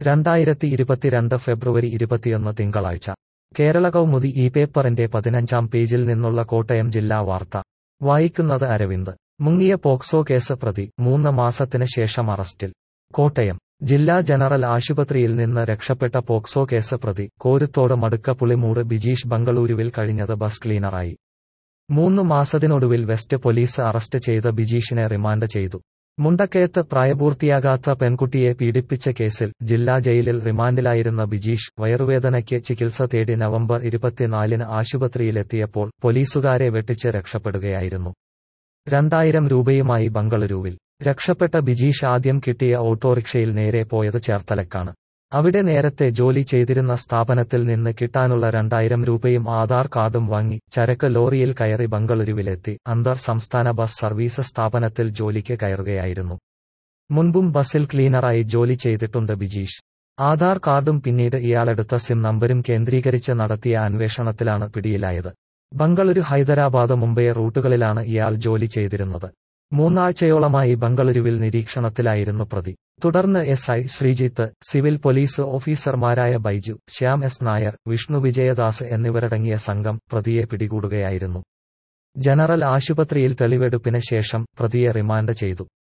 രണ്ടായിരത്തി ഇരുപത്തിരണ്ട് ഫെബ്രുവരി ഇരുപത്തിയൊന്ന് തിങ്കളാഴ്ച കേരള കൗമുദി ഈ പേപ്പറിന്റെ പതിനഞ്ചാം പേജിൽ നിന്നുള്ള കോട്ടയം ജില്ലാ വാർത്ത വായിക്കുന്നത് അരവിന്ദ് മുങ്ങിയ പോക്സോ കേസ് പ്രതി മൂന്ന് മാസത്തിന് ശേഷം അറസ്റ്റിൽ കോട്ടയം ജില്ലാ ജനറൽ ആശുപത്രിയിൽ നിന്ന് രക്ഷപ്പെട്ട പോക്സോ കേസ് പ്രതി കോരുത്തോട് മടുക്ക പുളിമൂട് ബിജീഷ് ബംഗളൂരുവിൽ കഴിഞ്ഞത് ബസ് ക്ലീനറായി മൂന്ന് മാസത്തിനൊടുവിൽ വെസ്റ്റ് പോലീസ് അറസ്റ്റ് ചെയ്ത ബിജീഷിനെ റിമാൻഡ് ചെയ്തു മുണ്ടക്കയത്ത് പ്രായപൂർത്തിയാകാത്ത പെൺകുട്ടിയെ പീഡിപ്പിച്ച കേസിൽ ജില്ലാ ജയിലിൽ റിമാൻഡിലായിരുന്ന ബിജീഷ് വയറുവേദനയ്ക്ക് ചികിത്സ തേടി നവംബർ ഇരുപത്തിനാലിന് ആശുപത്രിയിലെത്തിയപ്പോൾ പോലീസുകാരെ വെട്ടിച്ച് രക്ഷപ്പെടുകയായിരുന്നു രണ്ടായിരം രൂപയുമായി ബംഗളൂരുവിൽ രക്ഷപ്പെട്ട ബിജീഷ് ആദ്യം കിട്ടിയ ഓട്ടോറിക്ഷയിൽ നേരെ പോയത് ചേർത്തലക്കാണ് അവിടെ നേരത്തെ ജോലി ചെയ്തിരുന്ന സ്ഥാപനത്തിൽ നിന്ന് കിട്ടാനുള്ള രണ്ടായിരം രൂപയും ആധാർ കാർഡും വാങ്ങി ചരക്ക് ലോറിയിൽ കയറി ബംഗളൂരുവിലെത്തി അന്തർ സംസ്ഥാന ബസ് സർവീസ് സ്ഥാപനത്തിൽ ജോലിക്ക് കയറുകയായിരുന്നു മുൻപും ബസ്സിൽ ക്ലീനറായി ജോലി ചെയ്തിട്ടുണ്ട് ബിജീഷ് ആധാർ കാർഡും പിന്നീട് ഇയാളെടുത്ത സിം നമ്പരും കേന്ദ്രീകരിച്ച് നടത്തിയ അന്വേഷണത്തിലാണ് പിടിയിലായത് ബംഗളൂരു ഹൈദരാബാദ് മുംബൈ റൂട്ടുകളിലാണ് ഇയാൾ ജോലി ചെയ്തിരുന്നത് മൂന്നാഴ്ചയോളമായി ബംഗളൂരുവിൽ നിരീക്ഷണത്തിലായിരുന്നു പ്രതി തുടർന്ന് S I Sreejith civil police ഓഫീസർമാരായ ബൈജു ശ്യാം എസ് നായർ വിഷ്ണു വിജയദാസ് എന്നിവരടങ്ങിയ സംഘം പ്രതിയെ പിടികൂടുകയായിരുന്നു ജനറൽ ആശുപത്രിയിൽ തെളിവെടുപ്പിന് ശേഷം പ്രതിയെ റിമാൻഡ് ചെയ്തു